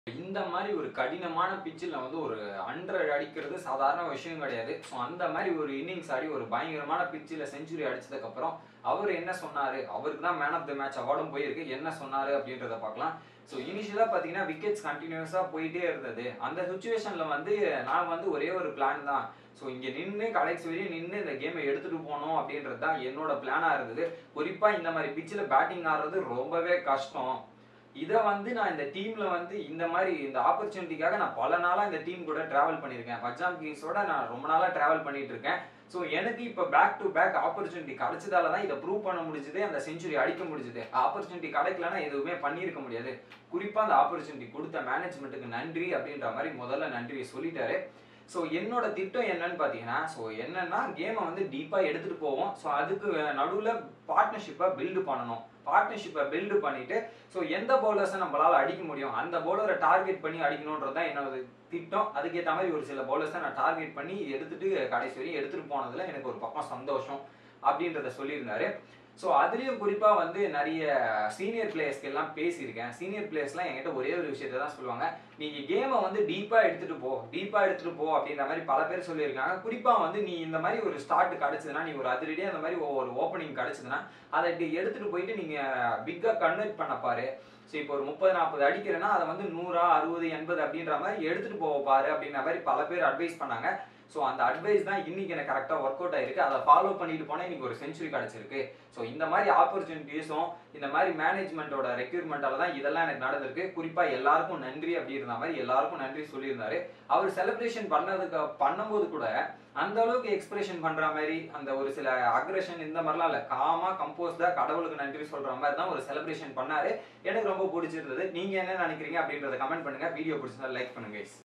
இந்த மாதிரி ஒரு கடினமான பிச்சில் வந்து ஒரு ஹண்ட்ரட் அடிக்கிறது சாதாரண விஷயம் கிடையாது ஸோ அந்த மாதிரி ஒரு இன்னிங்ஸ் ஆடி ஒரு பயங்கரமான பிச்சில் செஞ்சுரி அடிச்சதுக்கப்புறம் அவர் என்ன சொன்னார் அவருக்கு தான் மேன் ஆஃப் த மேட்ச் அவார்டும் போயிருக்கு என்ன சொன்னார் அப்படின்றத பார்க்கலாம் ஸோ இனிஷியலாக பார்த்தீங்கன்னா விக்கெட்ஸ் கண்டினியூஸாக போயிட்டே இருந்தது அந்த சுச்சுவேஷனில் வந்து நான் வந்து ஒரே ஒரு பிளான் தான் ஸோ இங்கே நின்று கடைசி வரையும் நின்று இந்த கேமை எடுத்துகிட்டு போகணும் அப்படின்றது தான் என்னோட பிளானாக இருந்தது குறிப்பாக இந்த மாதிரி பிச்சில் பேட்டிங் ஆடுறது ரொம்பவே கஷ்டம் இதை வந்து நான் இந்த டீம்ல வந்து இந்த மாதிரி இந்த ஆப்பர்ச்சுனிட்டிக்காக நான் பல நாளா இந்த டீம் கூட டிராவல் பண்ணியிருக்கேன் பஞ்சாப் கிங்ஸோட நான் ரொம்ப நாளா டிராவல் பண்ணிட்டு இருக்கேன் ஸோ எனக்கு இப்போ பேக் டு பேக் ஆப்பர்ச்சுனிட்டி கிடைச்சதால தான் இதை ப்ரூவ் பண்ண முடிஞ்சது அந்த செஞ்சுரி அடிக்க முடிஞ்சது ஆப்பர்ச்சுனிட்டி கிடைக்கலன்னா எதுவுமே பண்ணியிருக்க முடியாது குறிப்பாக அந்த ஆப்பர்ச்சுனிட்டி கொடுத்த மேனேஜ்மெண்ட்டுக்கு நன்றி அப்படின்ற மாதிரி முதல்ல நன்றியை சொல்லிட்டாரு ஸோ என்னோட திட்டம் என்னன்னு பார்த்தீங்கன்னா ஸோ என்னன்னா கேமை வந்து டீப்பாக எடுத்துகிட்டு போவோம் ஸோ அதுக்கு நடுவில் பார்ட்னர்ஷிப்பை பில்டு பண்ணணும் பார்ட்னர்ஷிப்பை பில்டு பண்ணிட்டு ஸோ எந்த பவுலர்ஸை நம்மளால அடிக்க முடியும் அந்த பவுலரை டார்கெட் பண்ணி அடிக்கணுன்றது தான் என்னோட திட்டம் அதுக்கேற்ற மாதிரி ஒரு சில பவுலர்ஸை நான் டார்கெட் பண்ணி எடுத்துட்டு கடைசி வரையும் எடுத்துட்டு போனதுல எனக்கு ஒரு பக்கம் சந்தோஷம் அப்படின்றத சொல்லியிருந்தாரு ஸோ அதுலேயும் குறிப்பாக வந்து நிறைய சீனியர் பிளேயர்ஸ்க்கு எல்லாம் பேசியிருக்கேன் சீனியர் பிளேயர்ஸ்லாம் என்கிட்ட ஒரே ஒரு விஷயத்த தான் சொல்லுவாங்க நீங்கள் கேமை வந்து டீப்பாக எடுத்துகிட்டு போ டீப்பாக எடுத்துகிட்டு போ அப்படின்ற மாதிரி பல பேர் சொல்லியிருக்காங்க குறிப்பாக வந்து நீ இந்த மாதிரி ஒரு ஸ்டார்ட் கிடச்சதுன்னா நீ ஒரு அதிரடியாக அந்த மாதிரி ஒரு ஓப்பனிங் கிடச்சதுன்னா அதை இப்படி எடுத்துகிட்டு போயிட்டு நீங்கள் பிக்காக கன்வெர்ட் பண்ண பாரு ஸோ இப்போ ஒரு முப்பது நாற்பது அடிக்கிறேன்னா அதை வந்து நூறா அறுபது எண்பது அப்படின்ற மாதிரி எடுத்துகிட்டு போக பாரு அப்படின்ற மாதிரி பல பேர் அட்வைஸ் பண்ணாங்க ஸோ அந்த அட்வைஸ் தான் இன்னைக்கு எனக்கு கரெக்டாக ஒர்க் அவுட் ஆயிருக்கு அதை ஃபாலோ பண்ணிட்டு போனால் இன்னைக்கு ஒரு செஞ்சுரி கிடச்சிருக்கு ஸோ இந்த மாதிரி ஆப்பர்ச்சுனிட்டிஸும் இந்த மாதிரி மேனேஜ்மெண்ட்டோட ரெக்யூர்மெண்ட்டால தான் இதெல்லாம் எனக்கு நடந்திருக்கு குறிப்பாக எல்லாருக்கும் நன்றி அப்படி இருந்த மாதிரி எல்லாருக்கும் நன்றி சொல்லியிருந்தாரு அவர் செலிப்ரேஷன் பண்ணதுக்கு பண்ணும்போது கூட அந்த அளவுக்கு எக்ஸ்பிரஷன் பண்ற மாதிரி அந்த ஒரு சில அக்ரஷன் இந்த மாதிரிலாம் இல்லை காமா கம்போஸ்டா கடவுளுக்கு நன்றி சொல்ற மாதிரி தான் ஒரு செலிப்ரேஷன் பண்ணாரு எனக்கு ரொம்ப பிடிச்சிருந்தது நீங்க என்ன நினைக்கிறீங்க அப்படின்றத கமெண்ட் பண்ணுங்க வீடியோ பிடிச்சிருந்தா லைக் பண்ணுங்க guys.